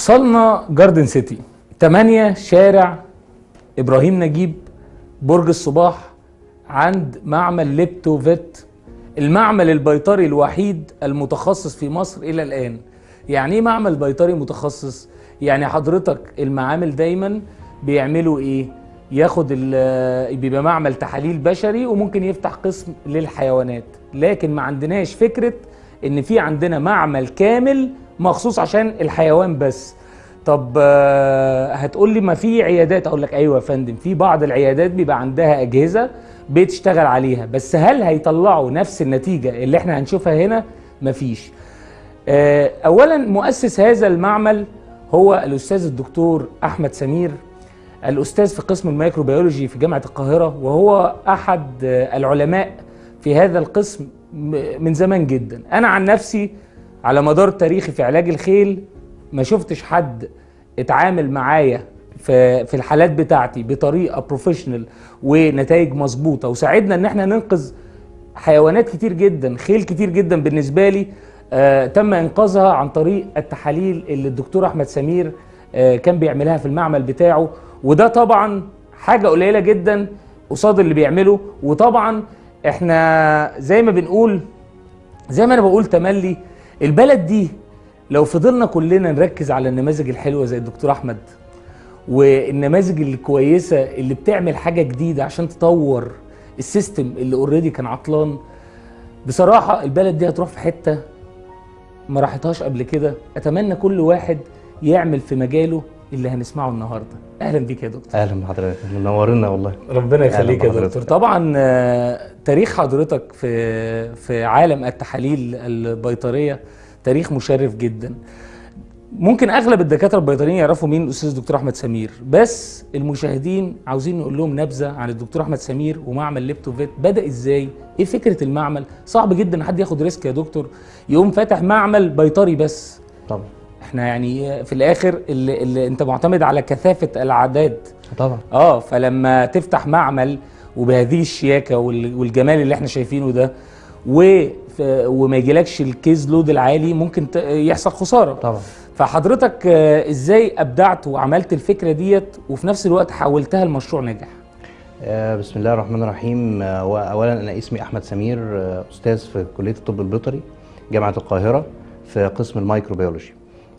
وصلنا جاردن سيتي 8 شارع ابراهيم نجيب برج الصباح عند معمل ليبتو فيت المعمل البيطري الوحيد المتخصص في مصر الى الان يعني ايه معمل بيطري متخصص يعني حضرتك المعامل دايما بيعملوا ايه ياخد ال- بيبقى معمل تحاليل بشري وممكن يفتح قسم للحيوانات لكن ما عندناش فكره ان في عندنا معمل كامل مخصوص عشان الحيوان بس طب آه، هتقول لي ما في عيادات اقول لك ايوه يا فندم في بعض العيادات بيبقى عندها اجهزه بتشتغل عليها بس هل هيطلعوا نفس النتيجه اللي احنا هنشوفها هنا مفيش آه، اولا مؤسس هذا المعمل هو الاستاذ الدكتور احمد سمير الاستاذ في قسم الميكروبيولوجي في جامعه القاهره وهو احد آه، العلماء في هذا القسم م- من زمان جدا انا عن نفسي على مدار تاريخي في علاج الخيل ما شفتش حد اتعامل معايا في في الحالات بتاعتي بطريقه بروفيشنال ونتائج مظبوطه وساعدنا ان احنا ننقذ حيوانات كتير جدا خيل كتير جدا بالنسبه لي آه تم انقاذها عن طريق التحاليل اللي الدكتور احمد سمير آه كان بيعملها في المعمل بتاعه وده طبعا حاجه قليله جدا قصاد اللي بيعمله وطبعا احنا زي ما بنقول زي ما انا بقول تملي البلد دي لو فضلنا كلنا نركز على النماذج الحلوه زي الدكتور احمد والنماذج الكويسه اللي بتعمل حاجه جديده عشان تطور السيستم اللي اوريدي كان عطلان بصراحه البلد دي هتروح في حته ما راحتهاش قبل كده اتمنى كل واحد يعمل في مجاله اللي هنسمعه النهارده اهلا بيك يا دكتور اهلا بحضرتك منورنا والله ربنا يخليك يا أهلاً دكتور بحضرتك. طبعا آه، تاريخ حضرتك في في عالم التحاليل البيطريه تاريخ مشرف جدا ممكن اغلب الدكاتره البيطريين يعرفوا مين الاستاذ الدكتور احمد سمير بس المشاهدين عاوزين نقول لهم نبذه عن الدكتور احمد سمير ومعمل ليبتوفيت بدا ازاي ايه فكره المعمل صعب جدا ان حد ياخد ريسك يا دكتور يقوم فاتح معمل بيطري بس طبعا احنا يعني في الاخر اللي, اللي انت معتمد على كثافه الاعداد طبعا اه فلما تفتح معمل وبهذه الشياكه وال- والجمال اللي احنا شايفينه ده و ف- وما يجيلكش الكيز لود العالي ممكن ت- يحصل خساره طبعا فحضرتك آه، ازاي ابدعت وعملت الفكره ديت وفي نفس الوقت حولتها لمشروع ناجح آه، بسم الله الرحمن الرحيم آه، واولا انا اسمي احمد سمير آه، استاذ في كليه الطب البيطري جامعه القاهره في قسم الميكروبيولوجي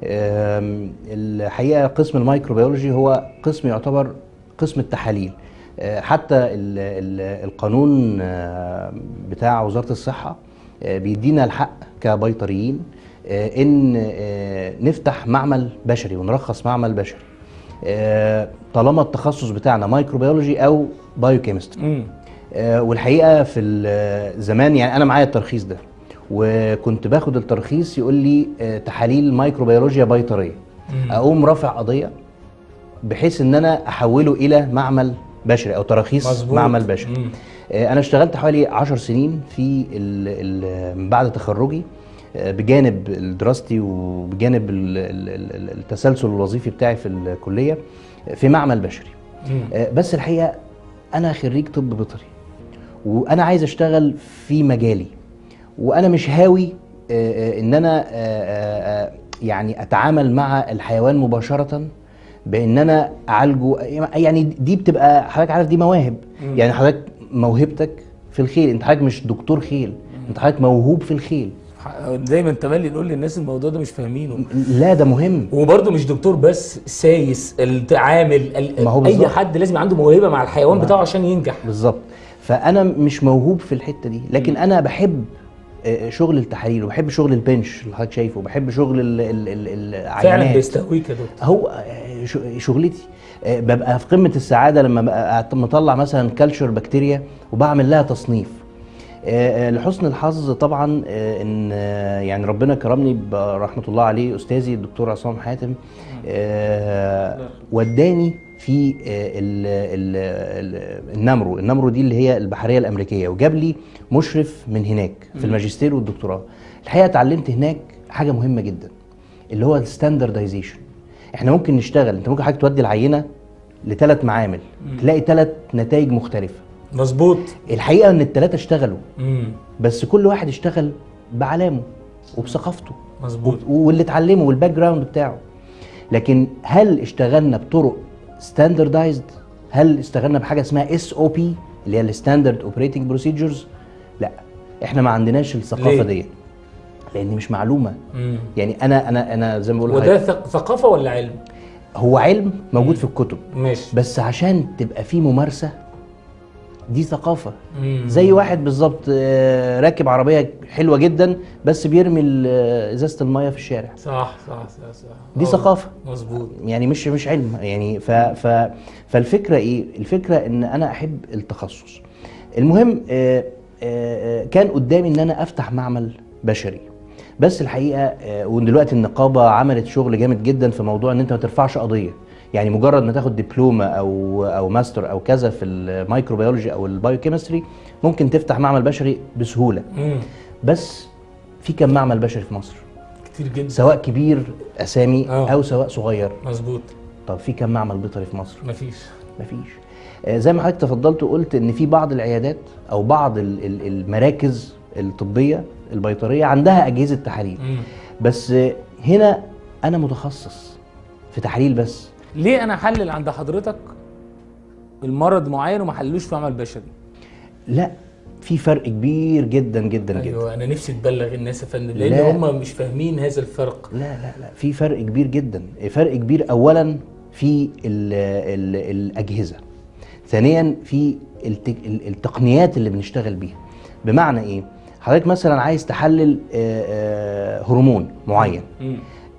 آم، الحقيقه قسم الميكروبيولوجي هو قسم يعتبر قسم التحاليل آه، حتى ال- ال- القانون آه، بتاع وزاره الصحه آه، بيدينا الحق كبيطريين آه، ان آه، نفتح معمل بشري ونرخص معمل بشري آه، طالما التخصص بتاعنا مايكروبيولوجي او بايوكيمستري امم آه، والحقيقه في ال- زمان يعني انا معايا الترخيص ده وكنت باخد الترخيص يقول لي آه، تحاليل مايكروبيولوجيا بيطريه اقوم رافع قضيه بحيث ان انا احوله الى معمل بشري او تراخيص مظبوط. معمل بشري مم. آه، انا اشتغلت حوالي 10 سنين في ال ال من بعد تخرجي آه، بجانب دراستي وبجانب ال- ال- ال- التسلسل الوظيفي بتاعي في الكليه آه، في معمل بشري مم. آه، بس الحقيقه انا خريج طب بيطري وانا عايز اشتغل في مجالي وانا مش هاوي آه، آه، ان انا آه، آه، آه، يعني اتعامل مع الحيوان مباشره بان انا اعالجه يعني دي بتبقى حضرتك عارف دي مواهب مم. يعني حضرتك موهبتك في الخيل انت حضرتك مش دكتور خيل انت حضرتك موهوب في الخيل دايما تملي نقول للناس الموضوع ده مش فاهمينه لا ده مهم وبرضه مش دكتور بس سايس التعامل ال- ما هو اي بالظبط. حد لازم عنده موهبه مع الحيوان بتاعه عشان ينجح بالظبط فانا مش موهوب في الحته دي لكن انا بحب آه، شغل التحاليل وبحب شغل البنش اللي حضرتك شايفه وبحب شغل ال- ال- ال- العينات فعلا بيستهويك يا دكتور هو آه، ش- شغلتي آه، ببقى في قمه السعاده لما ببقى مطلع مثلا كالتشر بكتيريا وبعمل لها تصنيف آه، آه، لحسن الحظ طبعا آه، ان آه، يعني ربنا كرمني برحمه الله عليه استاذي الدكتور عصام حاتم آه، وداني في آه، ال- ال- ال- النمرو النمرو دي اللي هي البحريه الامريكيه وجاب لي مشرف من هناك في الماجستير والدكتوراه الحقيقه اتعلمت هناك حاجه مهمه جدا اللي هو الستاندردايزيشن احنا ممكن نشتغل انت ممكن حضرتك تودي العينه لثلاث معامل تلاقي ثلاث نتائج مختلفه مظبوط الحقيقه ان الثلاثه اشتغلوا امم بس كل واحد اشتغل بعلامه وبثقافته مظبوط وب- واللي اتعلمه والباك جراوند بتاعه لكن هل اشتغلنا بطرق ستاندردايزد هل اشتغلنا بحاجه اسمها اس او بي اللي هي الستاندرد اوبريتنج بروسيجرز لا احنا ما عندناش ليه؟ الثقافه دي لان مش معلومه مم. يعني انا انا انا زي ما بقول وده لحضرتك، ثق- ثقافه ولا علم هو علم موجود في الكتب ماشي بس عشان تبقى فيه ممارسه دي ثقافه مم. زي واحد بالظبط آه، راكب عربيه حلوه جدا بس بيرمي ال- آه، ازازه الميه في الشارع صح صح صح صح دي آه، ثقافه مظبوط يعني مش مش علم يعني ف ف فالفكره ايه الفكره ان انا احب التخصص المهم آه، آه، آه، كان قدامي ان انا افتح معمل بشري بس الحقيقه آه، ودلوقتي النقابه عملت شغل جامد جدا في موضوع ان انت ما ترفعش قضيه يعني مجرد ما تاخد دبلومه او او ماستر او كذا في الميكروبيولوجي او البايوكيمستري ممكن تفتح معمل بشري بسهوله مم. بس في كم معمل بشري في مصر كتير جدا سواء كبير اسامي آه. او سواء صغير مظبوط طب في كم معمل بيطري في مصر مفيش مفيش آه، زي ما حضرتك تفضلت وقلت ان في بعض العيادات او بعض ال- ال- المراكز الطبيه البيطريه عندها اجهزه تحاليل مم. بس آه، هنا انا متخصص في تحليل بس ليه انا احلل عند حضرتك المرض معين وما حللوش في عمل بشري لا في فرق كبير جدا جدا جدا ايوه انا نفسي تبلغ الناس يا فندم لا. لان هم مش فاهمين هذا الفرق لا لا لا في فرق كبير جدا فرق كبير اولا في ال ال الاجهزه ثانيا في التك ال- التقنيات اللي بنشتغل بيها بمعنى ايه حضرتك مثلا عايز تحلل آه، آه، هرمون معين مم.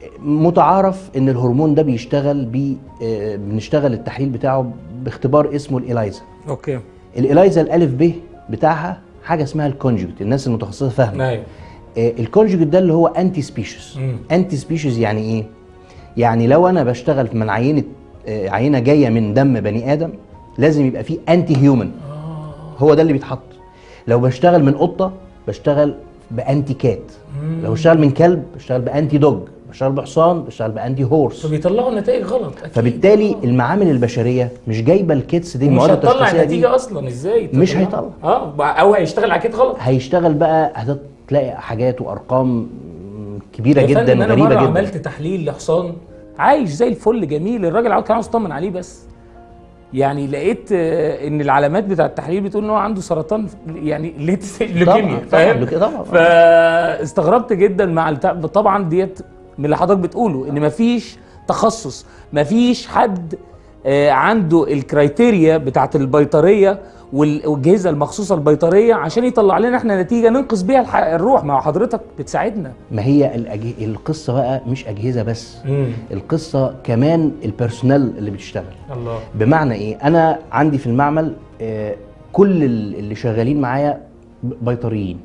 متعارف ان الهرمون ده بيشتغل بي آه، بنشتغل التحليل بتاعه باختبار اسمه الإلايزا اوكي الإلايزا الالف ب بتاعها حاجه اسمها الكونجوجيت الناس المتخصصه فاهمه ايوه آه، الكونجوجيت ده اللي هو انتي سبيشيز مم. انتي سبيشيز يعني ايه يعني لو انا بشتغل من عينه آه، عينه جايه من دم بني ادم لازم يبقى فيه انتي هيومن هو ده اللي بيتحط لو بشتغل من قطه بشتغل بانتي كات لو بشتغل من كلب بشتغل بانتي دوج بشتغل بحصان بشتغل بانتي هورس فبيطلعوا نتائج غلط أكيد. فبالتالي آه. المعامل البشريه مش جايبه الكيتس دي مش المواد هتطلع التشخيصيه دي النتيجه اصلا ازاي مش تطلع؟ هيطلع. اه او هيشتغل اكيد غلط هيشتغل بقى هتلاقي حاجات وارقام كبيره يا جدا فندم انا غريبه مره جدا عملت تحليل لحصان عايش زي الفل جميل الراجل عاوز كان عاوز يطمن عليه بس يعني لقيت آه، ان العلامات بتاع التحليل بتقول ان هو عنده سرطان يعني ليت لوكيميا طبعا فاهم طبعا طبعا فاستغربت جدا مع التع... طبعا ديت من اللي حضرتك بتقوله ان مفيش تخصص مفيش حد آه، عنده الكرايتيريا بتاعت البيطريه وال- والاجهزه المخصوصه البيطريه عشان يطلع لنا احنا نتيجه ننقذ بيها الح... الروح ما هو حضرتك بتساعدنا ما هي الأجه... القصه بقى مش اجهزه بس القصه كمان البيرسونال اللي بتشتغل الله بمعنى ايه انا عندي في المعمل آه، كل ال- اللي شغالين معايا ب- بيطريين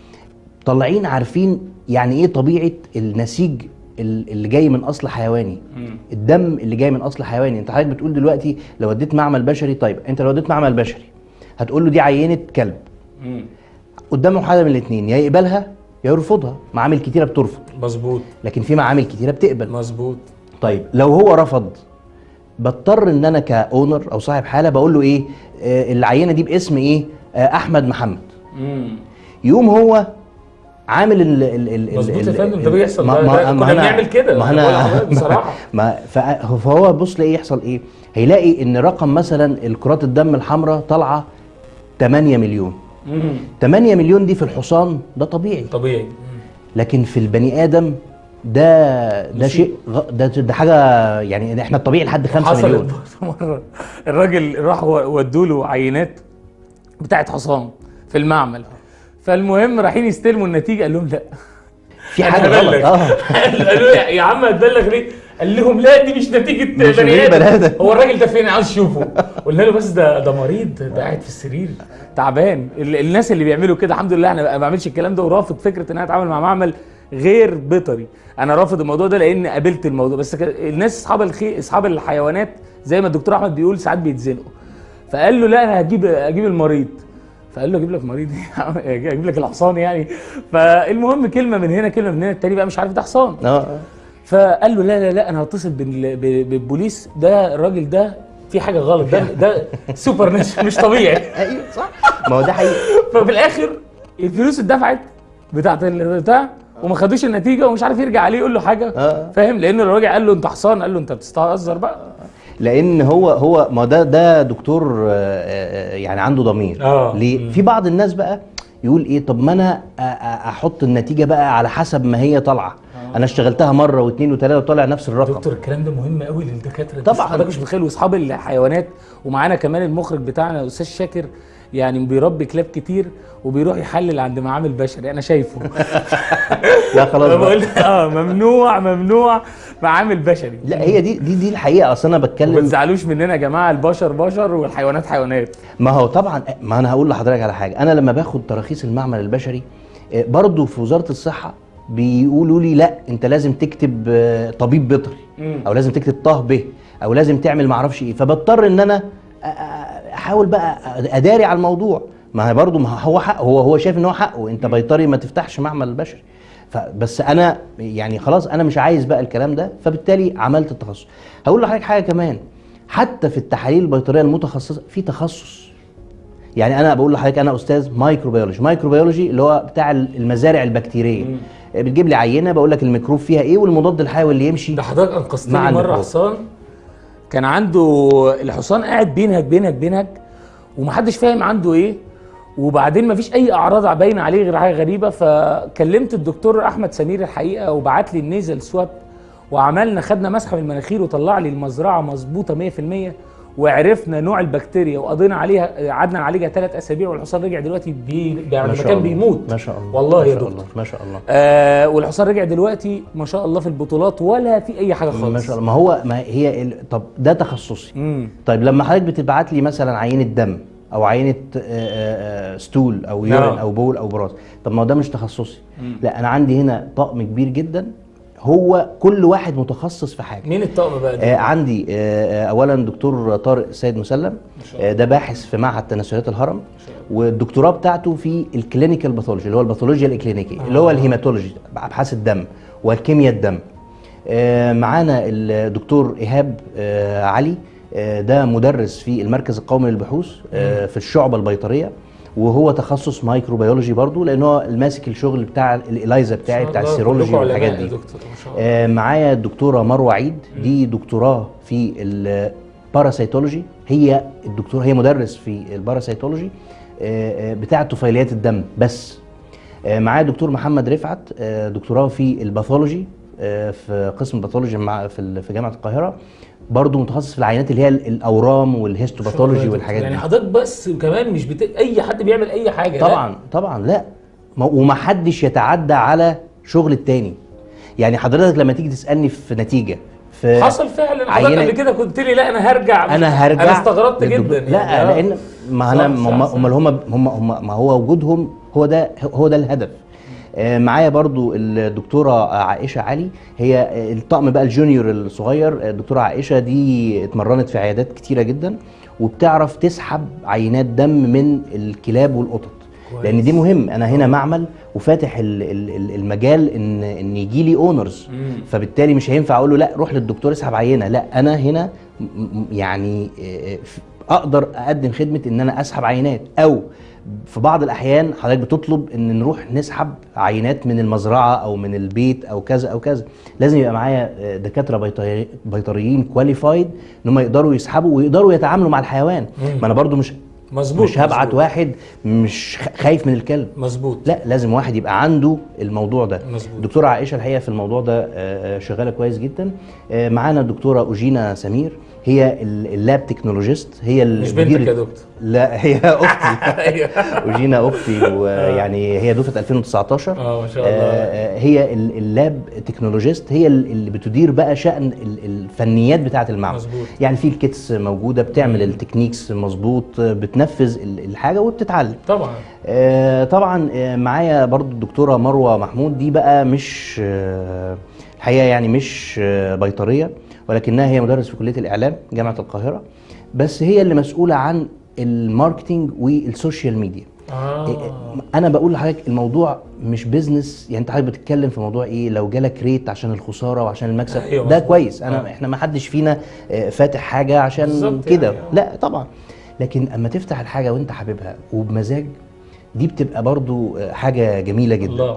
طالعين عارفين يعني ايه طبيعه النسيج ال- اللي جاي من اصل حيواني الدم اللي جاي من اصل حيواني انت حضرتك بتقول دلوقتي لو اديت معمل بشري طيب انت لو اديت معمل بشري هتقول له دي عينه كلب قدامه حاجه من الاثنين يا يقبلها يا يرفضها معامل كتيره بترفض مظبوط لكن في معامل كتيره بتقبل مظبوط طيب لو هو رفض بضطر ان انا كاونر او صاحب حاله بقول له ايه آه العينه دي باسم ايه آه احمد محمد يقوم هو عامل ال ال ال مظبوط يا ال- فندم، ال- ده بيحصل، ما- ده- ما- ده ما كنا أنا- بنعمل كده، ما أنا بقول انا لحضرتك بصراحة. ما ف- فهو بص لاقيه يحصل ايه هيلاقي ان رقم مثلا الكرات الدم الحمراء طالعه 8 مليون 8 مليون دي في الحصان ده طبيعي طبيعي لكن في البني ادم ده ده مصيبة. شيء غ- ده ده حاجه يعني احنا الطبيعي لحد 5 مليون حصلت مره الراجل راح ودوا له عينات بتاعت حصان في المعمل فالمهم رايحين يستلموا النتيجه قال لهم لا في أنا حاجه غلط هبلغ. اه قالوا يا- يا عم هتبلغ ليه؟ قال لهم لا دي مش نتيجه مش بني نتيجة بني ادم آدم. هو الراجل ده فين عاوز اشوفه قلنا له بس ده ده مريض ده قاعد في السرير تعبان ال- الناس اللي بيعملوا كده الحمد لله انا ما بعملش الكلام ده ورافض فكره ان انا اتعامل مع معمل غير بيطري انا رافض الموضوع ده لان قابلت الموضوع بس ك- الناس اصحاب الخي... اصحاب الحيوانات زي ما الدكتور احمد بيقول ساعات بيتزنقوا فقال له لا انا هجيب اجيب المريض فقال له اجيب لك مريض إيه؟ اجيب لك الحصان يعني فالمهم كلمه من هنا كلمه من هنا التاني بقى مش عارف ده حصان اه فقال له لا لا لا انا هتصل بال- ب- بالبوليس ده الراجل ده في حاجه غلط ده ده سوبر ناتشر مش طبيعي ايوه صح ما هو ده حقيقي ففي الاخر الفلوس اتدفعت بتاعت البتاع وما خدوش النتيجه ومش عارف يرجع عليه يقول له حاجه آه. فاهم لان الراجل قال له انت حصان قال له انت بتستهزر بقى لان هو هو ما ده ده دكتور آه، آه، يعني عنده ضمير آه. ليه في بعض الناس بقى يقول ايه طب ما انا أ- أ- احط النتيجه بقى على حسب ما هي طالعه انا اشتغلتها مره واثنين وثلاثه وطالع نفس الرقم دكتور الكلام ده مهم قوي للدكاتره طبعاً. حضرتك مش متخيل واصحاب الحيوانات ومعانا كمان المخرج بتاعنا الاستاذ شاكر يعني بيربي كلاب كتير وبيروح يحلل عند معامل بشري انا شايفه لا خلاص بقى. بقول اه ممنوع ممنوع معامل بشري لا هي دي دي دي الحقيقه اصل انا ما بتكلم تزعلوش مننا يا جماعه البشر بشر والحيوانات حيوانات ما هو طبعا ما انا هقول لحضرتك على حاجه انا لما باخد تراخيص المعمل البشري آه، برضو في وزاره الصحه بيقولوا لي لا انت لازم تكتب آه، طبيب بيطري مم. او لازم تكتب طه به او لازم تعمل معرفش ايه فبضطر ان انا أ- أ- احاول بقى اداري على الموضوع ما هي برضو ما هو حق هو هو شايف ان هو حقه انت بيطري ما تفتحش معمل بشري فبس انا يعني خلاص انا مش عايز بقى الكلام ده فبالتالي عملت التخصص هقول لحضرتك حاجه كمان حتى في التحاليل البيطريه المتخصصه في تخصص يعني انا بقول لحضرتك انا استاذ مايكروبيولوجي مايكروبيولوجي اللي هو بتاع المزارع البكتيريه بتجيب لي عينه بقول لك الميكروب فيها ايه والمضاد الحيوي اللي يمشي ده حضرتك انقذتني مع مره الميكروب. حصان كان عنده الحصان قاعد بينهج بينهج بينهج ومحدش فاهم عنده ايه وبعدين مفيش اي اعراض باينه عليه غير حاجه غريبه فكلمت الدكتور احمد سمير الحقيقه وبعت لي النيزل سواب وعملنا خدنا مسحه من المناخير وطلع لي المزرعه مظبوطه 100% وعرفنا نوع البكتيريا وقضينا عليها قعدنا نعالجها ثلاث اسابيع والحصان رجع دلوقتي بي يعني ما شاء كان الله. بيموت ما شاء الله والله ما يا شاء دكتور الله ما شاء الله آه والحصان رجع دلوقتي ما شاء الله في البطولات ولا في اي حاجه خالص ما شاء الله ما هو ما هي ال... طب ده تخصصي امم طيب لما حضرتك بتبعت لي مثلا عينه دم او عينه آه، آه، آه، ستول او نعم. يورين او بول او براز طب ما هو ده مش تخصصي لا انا عندي هنا طقم كبير جدا هو كل واحد متخصص في حاجه مين الطقم بقى ده؟ آه عندي آه آه، اولا دكتور طارق سيد مسلم آه ده باحث في معهد تناسلات الهرم والدكتوراه بتاعته في الكلينيكال باثولوجي اللي هو الباثولوجيا الاكلينيكيه اللي هو الهيماتولوجي ابحاث الدم والكيمياء الدم آه معانا الدكتور ايهاب آه علي آه ده مدرس في المركز القومي للبحوث آه في الشعبه البيطريه وهو تخصص مايكروبيولوجي برضو لان هو ماسك الشغل بتاع الالايزا بتاعي بتاع السيرولوجي والحاجات دي دكتور ما شاء الله آه، معايا الدكتوره مروه عيد دي دكتوراه في الباراسيتولوجي هي الدكتوره هي مدرس في الباراسيتولوجي آه، آه، بتاع طفيليات الدم بس آه، معايا دكتور محمد رفعت آه، دكتوراه في الباثولوجي آه، في قسم الباثولوجي مع في ال- في جامعه القاهره برضه متخصص في العينات اللي هي ال- الاورام والهيستوباثولوجي والحاجات يعني دي حضرتك بس كمان مش بت... اي حد بيعمل اي حاجه لا. طبعا طبعا لا ما- ومحدش يتعدى على شغل التاني يعني حضرتك لما تيجي تسالني في نتيجه في حصل فعلا حضرتك عينة- قبل كده قلت لي لا انا هرجع انا هرجع انا استغربت للدكتور. جدا لا يعني. آه. لان ما انا صح، صح، هم صح. هم هم هم هم ما هو وجودهم هو ده هو ده الهدف آه، معايا برضو الدكتوره عائشه علي هي آه، الطقم بقى الجونيور الصغير آه، الدكتوره عائشه دي اتمرنت في عيادات كتيره جدا وبتعرف تسحب عينات دم من الكلاب والقطط كويس. لان دي مهم انا هنا معمل وفاتح ال- ال- ال- المجال ان ان يجي لي اونرز مم. فبالتالي مش هينفع اقول له لا روح للدكتور اسحب عينه لا انا هنا م- م- يعني آه، ف- اقدر اقدم خدمه ان انا اسحب عينات او في بعض الاحيان حضرتك بتطلب ان نروح نسحب عينات من المزرعه او من البيت او كذا او كذا لازم يبقى معايا آه، دكاتره بيطري- بيطريين كواليفايد ان هم يقدروا يسحبوا ويقدروا يتعاملوا مع الحيوان مم. ما انا برضو مش مظبوط مش هبعت مظبوط. واحد مش خ- خايف من الكلب مظبوط لا لازم واحد يبقى عنده الموضوع ده مظبوط. الدكتوره عائشه الحقيقه في الموضوع ده آه، آه، شغاله كويس جدا آه، معانا الدكتوره اوجينا سمير هي ال- اللاب تكنولوجيست هي مش بنتك المدير- يا دكتور لا هي اختي ايوه اوجينا اختي ويعني هي دفعه 2019 اه ما شاء الله آه، هي ال- اللاب تكنولوجيست هي ال- اللي بتدير بقى شأن ال- الفنيات بتاعه المعمل مظبوط. يعني في الكيتس موجوده بتعمل التكنيكس مظبوط آه، بتنفذ ال- الحاجه وبتتعلم طبعا آه، طبعا آه، معايا برضو الدكتوره مروه محمود دي بقى مش آه، الحقيقه يعني مش آه، بيطريه ولكنها هي مدرس في كليه الاعلام جامعه القاهره بس هي اللي مسؤوله عن الماركتينج والسوشيال ميديا اه انا بقول لحضرتك الموضوع مش بيزنس يعني انت حضرتك بتتكلم في موضوع ايه لو جالك ريت عشان الخساره وعشان المكسب أيوة ده مظبوط. كويس انا آه. احنا ما حدش فينا آه، فاتح حاجه عشان بالظبط كده يعني، آه. لا طبعا لكن اما تفتح الحاجه وانت حاببها وبمزاج دي بتبقى برضو آه، حاجه جميله جدا الله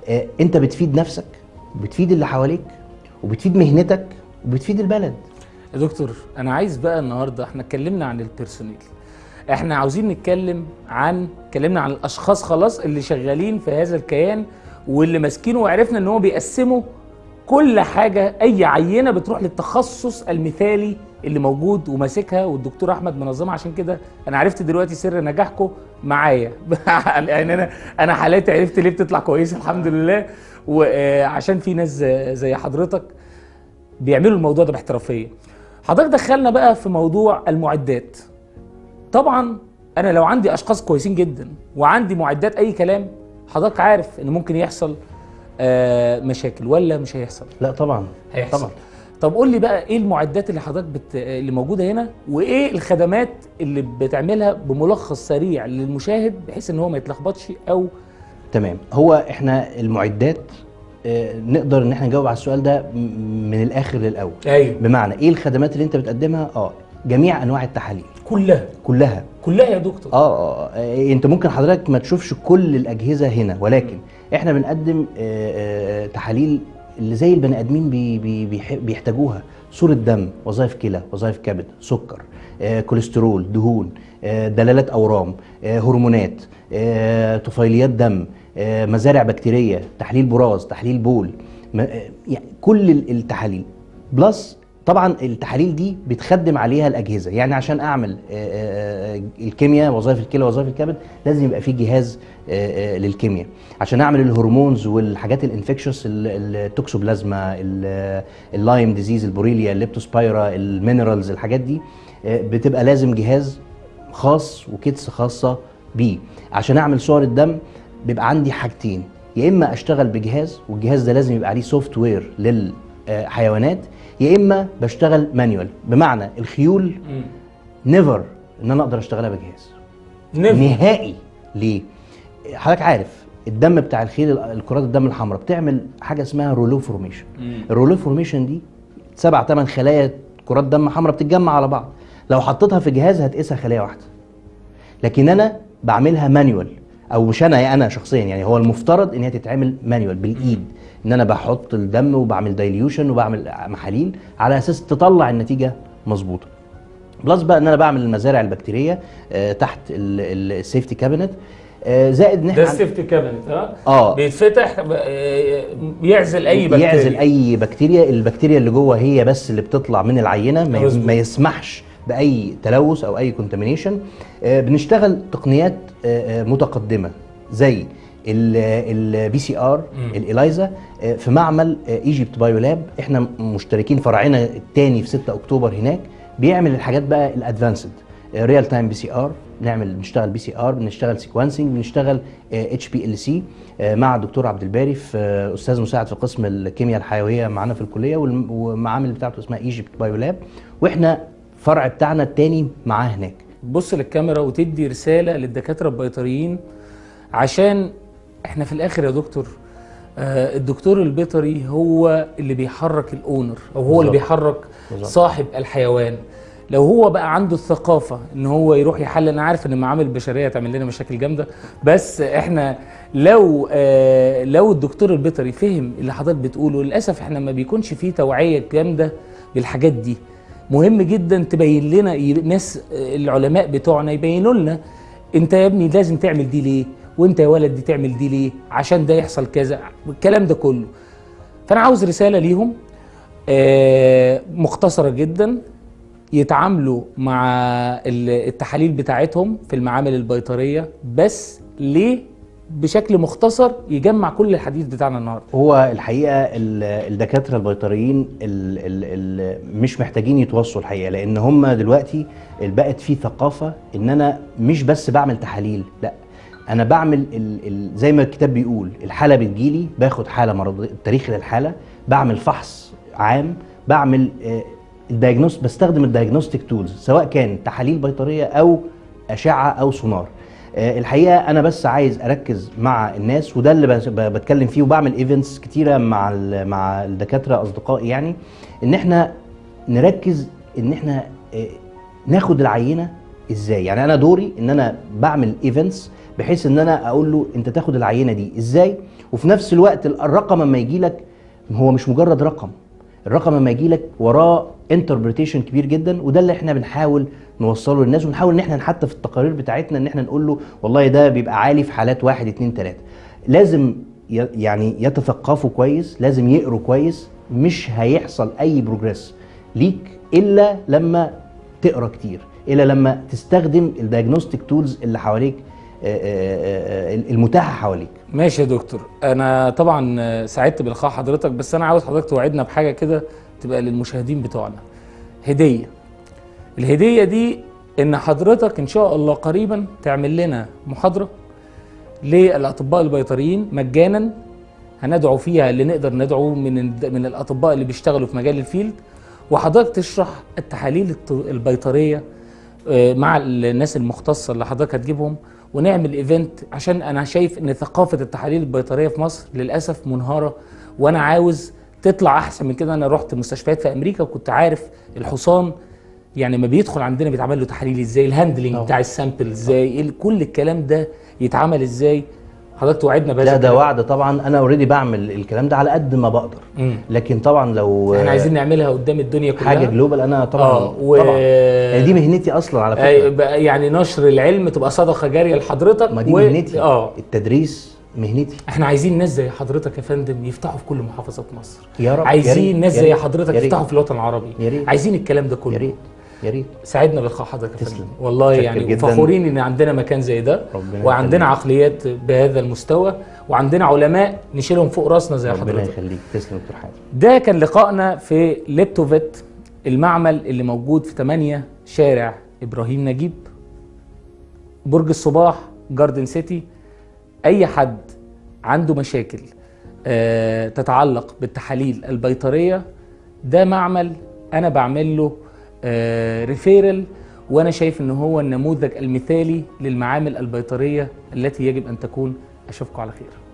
آه، انت بتفيد نفسك بتفيد اللي حواليك وبتفيد مهنتك وبتفيد البلد يا دكتور انا عايز بقى النهارده احنا اتكلمنا عن البيرسونيل احنا عاوزين نتكلم عن اتكلمنا عن الاشخاص خلاص اللي شغالين في هذا الكيان واللي ماسكينه وعرفنا ان هو بيقسموا كل حاجه اي عينه بتروح للتخصص المثالي اللي موجود وماسكها والدكتور احمد منظمها عشان كده انا عرفت دلوقتي سر نجاحكم معايا يعني انا انا حالاتي عرفت ليه بتطلع كويسه الحمد لله وعشان في ناس زي حضرتك بيعملوا الموضوع ده باحترافيه حضرتك دخلنا بقى في موضوع المعدات طبعا انا لو عندي اشخاص كويسين جدا وعندي معدات اي كلام حضرتك عارف ان ممكن يحصل آه مشاكل ولا مش هيحصل لا طبعا هيحصل طبعا طب قول لي بقى ايه المعدات اللي حضرتك بت... اللي موجوده هنا وايه الخدمات اللي بتعملها بملخص سريع للمشاهد بحيث ان هو ما يتلخبطش او تمام هو احنا المعدات آه، نقدر ان احنا نجاوب على السؤال ده م- من الاخر للاول ايوه بمعنى ايه الخدمات اللي انت بتقدمها اه جميع انواع التحاليل كلها كلها كلها يا دكتور اه اه انت ممكن حضرتك ما تشوفش كل الاجهزه هنا ولكن احنا بنقدم آه، آه، تحاليل اللي زي البني ادمين بي بي بيح- بيحتاجوها صوره دم وظائف كلى وظائف كبد سكر آه، كوليسترول دهون آه، دلالات اورام آه، هرمونات آه، طفيليات دم آه، مزارع بكتيريه تحليل براز تحليل بول ما- آه، يعني كل ال- التحاليل بلس طبعا التحاليل دي بتخدم عليها الاجهزه يعني عشان اعمل آه، آه، آه، الكيمياء وظائف الكلى وظائف الكبد لازم يبقى في جهاز آه، آه، للكيمياء عشان اعمل الهرمونز والحاجات الانفكشوس التوكسوبلازما ال- اللايم ديزيز البوريليا الليبتوسبايرا المينرالز الحاجات دي آه، بتبقى لازم جهاز خاص وكيتس خاصه بيه عشان اعمل صور الدم بيبقى عندي حاجتين يا اما اشتغل بجهاز والجهاز ده لازم يبقى عليه سوفت وير للحيوانات يا اما بشتغل مانيوال بمعنى الخيول نيفر ان انا اقدر اشتغلها بجهاز نفهم نهائي ليه حضرتك عارف الدم بتاع الخيل الكرات الدم الحمراء بتعمل حاجه اسمها رولو فورميشن الرولو فورميشن دي سبع ثمان خلايا كرات دم حمراء بتتجمع على بعض لو حطيتها في جهاز هتقيسها خليه واحده لكن انا بعملها مانيوال او مش انا انا شخصيا يعني هو المفترض ان هي تتعمل مانيوال بالايد ان انا بحط الدم وبعمل دايليوشن وبعمل محاليل على اساس تطلع النتيجه مظبوطه بلس بقى ان انا بعمل المزارع البكتيريه آه، تحت السيفتي كابينت زائد ان ده احنا السيفتي كابينت ها اه بيتفتح آه، يعزل اي بكتيريا يعزل اي بكتيريا البكتيريا اللي جوه هي بس اللي بتطلع من العينه ما, يز- مظبوط. ما يسمحش باي تلوث او اي كونتامينيشن بنشتغل تقنيات آه، آه، متقدمه زي البي سي ار الايلايزا آه، في معمل ايجيبت بايو لاب احنا مشتركين فرعنا الثاني في 6 اكتوبر هناك بيعمل الحاجات بقى الادفانسد ريال تايم بي سي ار نعمل بنشتغل بي سي ار بنشتغل سيكونسنج بنشتغل اتش بي ال سي مع الدكتور عبد الباري في آه، استاذ مساعد في قسم الكيمياء الحيويه معانا في الكليه والم- والمعامل بتاعته اسمها ايجيبت بايو لاب واحنا فرع بتاعنا الثاني معاه هناك تبص للكاميرا وتدي رساله للدكاتره البيطريين عشان احنا في الاخر يا دكتور آه، الدكتور البيطري هو اللي بيحرك الاونر او هو اللي بالظبط. بيحرك بالظبط. صاحب الحيوان لو هو بقى عنده الثقافه ان هو يروح يحل انا عارف ان المعامل البشريه تعمل لنا مشاكل جامده بس احنا لو آه لو الدكتور البيطري فهم اللي حضرتك بتقوله للاسف احنا ما بيكونش فيه توعيه جامده بالحاجات دي مهم جدا تبين لنا ي- ناس آه، العلماء بتوعنا يبينوا لنا انت يا ابني لازم تعمل دي ليه وانت يا ولد دي تعمل دي ليه عشان ده يحصل كذا الكلام ده كله فانا عاوز رساله ليهم آه، مختصره جدا يتعاملوا مع ال- التحاليل بتاعتهم في المعامل البيطريه بس ليه بشكل مختصر يجمع كل الحديث بتاعنا النهارده هو الحقيقه ال- الدكاتره البيطريين ال ال ال مش محتاجين يتوصوا الحقيقه لان هم دلوقتي بقت في ثقافه ان انا مش بس بعمل تحاليل لا انا بعمل ال ال زي ما الكتاب بيقول الحاله بتجيلي باخد حاله مرض تاريخ للحاله بعمل فحص عام بعمل الدايجنوست بستخدم الدايجنوستيك تولز سواء كان تحاليل بيطريه او اشعه او سونار آه، الحقيقه انا بس عايز اركز مع الناس وده اللي بس- ب- بتكلم فيه وبعمل ايفنتس كتيره مع ال- مع الدكاتره اصدقائي يعني ان احنا نركز ان احنا آه، ناخد العينه ازاي يعني انا دوري ان انا بعمل ايفنتس بحيث ان انا اقول له انت تاخد العينه دي ازاي وفي نفس الوقت ال- الرقم لما يجي لك هو مش مجرد رقم الرقم لما يجي لك وراه انتربريتيشن كبير جدا وده اللي احنا بنحاول نوصله للناس ونحاول ان احنا حتى في التقارير بتاعتنا ان احنا نقول له والله ده بيبقى عالي في حالات واحد اتنين تلاته لازم ي- يعني يتثقفوا كويس لازم يقروا كويس مش هيحصل اي بروجريس ليك الا لما تقرا كتير الا لما تستخدم الدايجنوستيك تولز اللي حواليك آه، آه، آه، المتاحه حواليك ماشي يا دكتور انا طبعا آه، سعدت بلقاء حضرتك بس انا عاوز حضرتك توعدنا بحاجه كده تبقى للمشاهدين بتوعنا هديه الهديه دي ان حضرتك ان شاء الله قريبا تعمل لنا محاضره للاطباء البيطريين مجانا هندعو فيها اللي نقدر ندعو من ال- من الاطباء اللي بيشتغلوا في مجال الفيلد وحضرتك تشرح التحاليل الط- البيطريه آه، مع الناس المختصه اللي حضرتك هتجيبهم ونعمل ايفنت عشان انا شايف ان ثقافه التحاليل البيطريه في مصر للاسف منهاره وانا عاوز تطلع احسن من كده انا رحت مستشفيات في امريكا وكنت عارف الحصان يعني ما بيدخل عندنا بيتعمل له تحاليل ازاي الهاندلنج طبعا. بتاع السامبل ازاي إيه كل الكلام ده يتعمل ازاي حضرتك توعدنا بهذا لا ده الكلام. وعد طبعا انا اوريدي بعمل الكلام ده على قد ما بقدر مم. لكن طبعا لو احنا عايزين نعملها قدام الدنيا كلها حاجه جلوبال انا طبعا اه و... طبعا يعني دي مهنتي اصلا على أي- فكره بقى يعني نشر العلم تبقى صدقه جاريه لحضرتك ما دي و- مهنتي اه التدريس مهنتي احنا عايزين ناس زي حضرتك يا فندم يفتحوا في كل محافظات مصر يا رب يا عايزين ريت، ناس يا زي ريت، حضرتك يا ريت. يفتحوا في الوطن العربي يا ريت. عايزين الكلام ده كله يا ريت يا ريت سعدنا بلقاء حضرتك يا تسلم. فندم والله متشكر يعني جداً. فخورين ان عندنا مكان زي ده ربنا وعندنا يخليك. عقليات بهذا المستوى وعندنا علماء نشيلهم فوق راسنا زي ربنا حضرتك يخليك تسلم دكتور حاتم ده كان لقائنا في ليبتوفيت المعمل اللي موجود في 8 شارع ابراهيم نجيب برج الصباح جاردن سيتي اي حد عنده مشاكل آه، تتعلق بالتحاليل البيطريه ده معمل انا بعمل له ريفيرل وانا شايف ان هو النموذج المثالي للمعامل البيطريه التي يجب ان تكون اشوفكم على خير